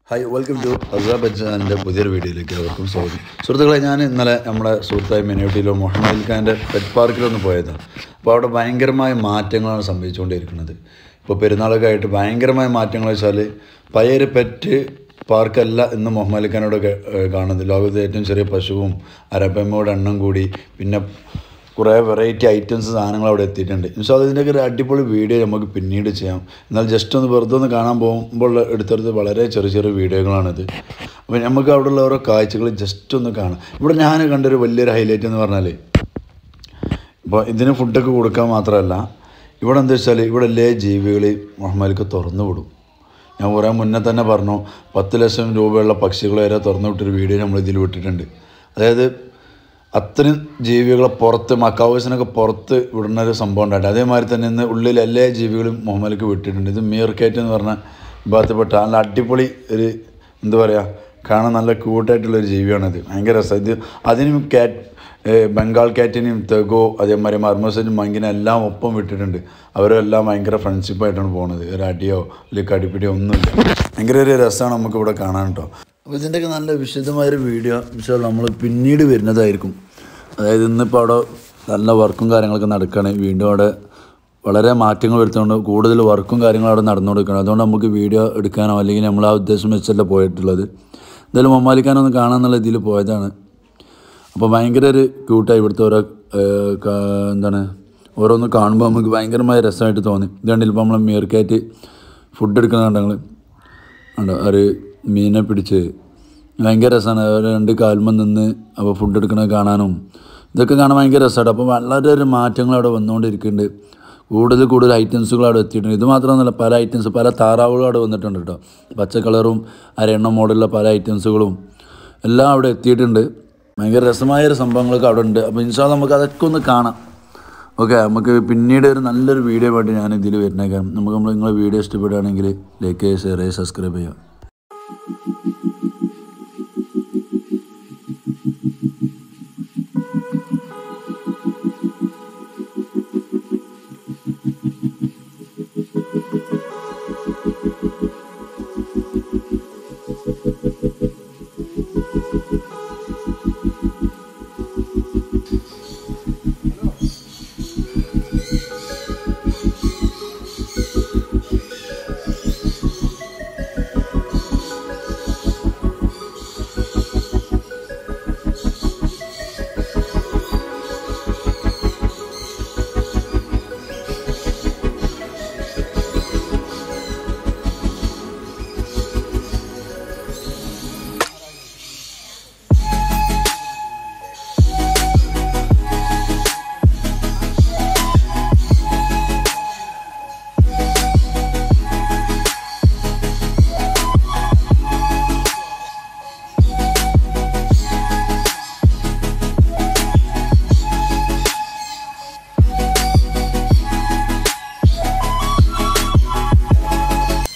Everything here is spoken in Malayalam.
ഹായ് വെൽക്കം ടു അസാബ് ബച്ചാൻ്റെ പുതിയൊരു വീഡിയോയിലേക്ക് അവർക്കും സ്വാഗതം സുഹൃത്തുക്കളെ ഞാൻ ഇന്നലെ നമ്മുടെ സുഹൃത്തായ മിനോട്ടിയിലോ മുഹമ്മദ് ഖാൻ്റെ പെറ്റ് പാർക്കിലൊന്ന് പോയതാണ് അപ്പോൾ അവിടെ ഭയങ്കരമായ മാറ്റങ്ങളാണ് സംഭവിച്ചുകൊണ്ടിരിക്കുന്നത് ഇപ്പോൾ പെരുന്നാളൊക്കെ ആയിട്ട് ഭയങ്കരമായ മാറ്റങ്ങൾ വെച്ചാൽ പഴയൊരു പെറ്റ് പാർക്കല്ല ഇന്ന് മുഹമ്മദ് ഖാനോട് കാണുന്നത് ലോകത്തെ ഏറ്റവും ചെറിയ പശുവും അരപ്പമ്മയുടെ എണ്ണം കൂടി പിന്നെ കുറേ വെറൈറ്റി ഐറ്റംസ് സാധനങ്ങൾ അവിടെ എത്തിയിട്ടുണ്ട് ഇൻഷാ ഇതിൻ്റെയൊക്കെ ഒരു അടിപൊളി വീഡിയോ നമുക്ക് പിന്നീട് ചെയ്യാം എന്നാൽ ജസ്റ്റ് ഒന്ന് വെറുതെ ഒന്ന് കാണാൻ പോകുമ്പോൾ എടുത്തെടുത്ത് വളരെ ചെറിയ ചെറിയ വീഡിയോകളാണിത് അപ്പോൾ നമുക്ക് അവിടെയുള്ള ഓരോ കാഴ്ചകൾ ജസ്റ്റ് ഒന്ന് കാണാം ഇവിടെ ഞാൻ കണ്ടൊരു വലിയൊരു ഹൈലൈറ്റ് എന്ന് പറഞ്ഞാൽ ഇപ്പോൾ ഇതിന് ഫുഡൊക്കെ കൊടുക്കാൻ മാത്രമല്ല ഇവിടെ എന്താ വെച്ചാൽ ഇവിടെ എല്ലാ ജീവികളെ മുഹമ്മദിക്ക് തുറന്നു വിടും ഞാൻ കുറേ മുന്നേ തന്നെ പറഞ്ഞു പത്ത് ലക്ഷം രൂപയുള്ള പക്ഷികളെ വരെ തുറന്നു വിട്ടൊരു വീഡിയോ നമ്മൾ ഇതിൽ വിട്ടിട്ടുണ്ട് അതായത് അത്രയും ജീവികളെ പുറത്ത് മക്കാവേഴ്സിനൊക്കെ പുറത്ത് വിടുന്ന ഒരു സംഭവം ഉണ്ടായിട്ട് അതേമാതിരി തന്നെ ഇന്ന് ഉള്ളിൽ എല്ലാ ജീവികളും മുഹമ്മദിക്ക് വിട്ടിട്ടുണ്ട് ഇത് മീർക്കേറ്റ് എന്ന് പറഞ്ഞ വിഭാഗത്തിൽപ്പെട്ട നല്ല അടിപൊളി ഒരു എന്താ പറയുക കാണാൻ നല്ല ക്യൂട്ടായിട്ടുള്ളൊരു ജീവിയാണിത് ഭയങ്കര രസം ഇത് അതിനും കാറ്റ് ബംഗാൾ കാറ്റിനെയും തെഗോ അതേമാതിരി മർമസിനും മങ്കിനും എല്ലാം ഒപ്പം വിട്ടിട്ടുണ്ട് അവരെല്ലാം ഭയങ്കര ഫ്രണ്ട്ഷിപ്പായിട്ടാണ് പോകുന്നത് ഒരു അടിയോ അല്ലെങ്കിൽ കടിപ്പിടിയോ ഒന്നുമില്ല ഭയങ്കര ഒരു രസമാണ് നമുക്ക് ഇവിടെ കാണാൻ കേട്ടോ അപ്പോൾ ഇതിൻ്റെയൊക്കെ നല്ല വിശദമായൊരു വീഡിയോ പക്ഷേ നമ്മൾ പിന്നീട് വരുന്നതായിരിക്കും അതായത് ഇന്നിപ്പോൾ അവിടെ നല്ല വർക്കും കാര്യങ്ങളൊക്കെ നടക്കുകയാണ് വീണ്ടും അവിടെ വളരെ മാറ്റങ്ങൾ വരുത്തുകൊണ്ട് കൂടുതൽ വർക്കും കാര്യങ്ങളും അവിടെ നടന്നുകൊടുക്കണം അതുകൊണ്ട് നമുക്ക് വീഡിയോ എടുക്കാനോ അല്ലെങ്കിൽ നമ്മൾ ആ ഉദ്ദേശം വെച്ചല്ല പോയിട്ടുള്ളത് എന്തായാലും മമ്മാലിക്കാനൊന്ന് കാണാമെന്നുള്ള ഇതിൽ പോയതാണ് അപ്പോൾ ഭയങ്കര ഒരു ക്യൂട്ടായി ഇവിടുത്തെ ഓരോ ഏഹ്, കാ- എന്താണ് ഓരോന്ന് കാണുമ്പോൾ നമുക്ക് ഭയങ്കരമായ രസമായിട്ട് തോന്നി ഇത് കണ്ടില്ല ഇപ്പോൾ നമ്മൾ മീർക്കാറ്റ് ഫുഡ് എടുക്കുന്ന കണ്ടങ്ങൾ ഉണ്ടോ ഒരു മീനെ പിടിച്ച് ഭയങ്കര രസമാണ് ഒരു രണ്ട് കാൽമ നിന്ന് അപ്പോൾ ഫുഡ് എടുക്കുന്നത് കാണാനും ഇതൊക്കെ കാണാൻ ഭയങ്കര രസമാണ് അപ്പോൾ വളരെ ഒരു മാറ്റങ്ങൾ അവിടെ വന്നുകൊണ്ടിരിക്കുന്നുണ്ട് കൂടുതൽ കൂടുതൽ ഐറ്റംസുകൾ അവിടെ എത്തിയിട്ടുണ്ട് ഇത് മാത്രമൊന്നുമല്ല പല ഐറ്റംസ് പല താറാവുകളും അവിടെ വന്നിട്ടുണ്ട് കേട്ടോ പച്ച കളറും അരയണ്ണ മോഡലുള്ള പല ഐറ്റംസുകളും എല്ലാം അവിടെ എത്തിയിട്ടുണ്ട് ഭയങ്കര രസമായ ഒരു സംഭവങ്ങളൊക്കെ അവിടെ ഉണ്ട് അപ്പോൾ ഇൻഷാ നമുക്ക് അതൊക്കെ ഒന്ന് കാണാം ഓക്കെ നമുക്ക് പിന്നീട് ഒരു നല്ലൊരു വീഡിയോ ആയിട്ട് ഞാൻ ഇതിൽ വരുന്നേക്കാം നമുക്ക് നമ്മൾ നിങ്ങളെ വീഡിയോ ഇഷ്ടപ്പെടുകയാണെങ്കിൽ ലൈക്ക് ഷെയർ ചെയ്യുക സബ്സ്ക്രൈബ് ചെയ്യുക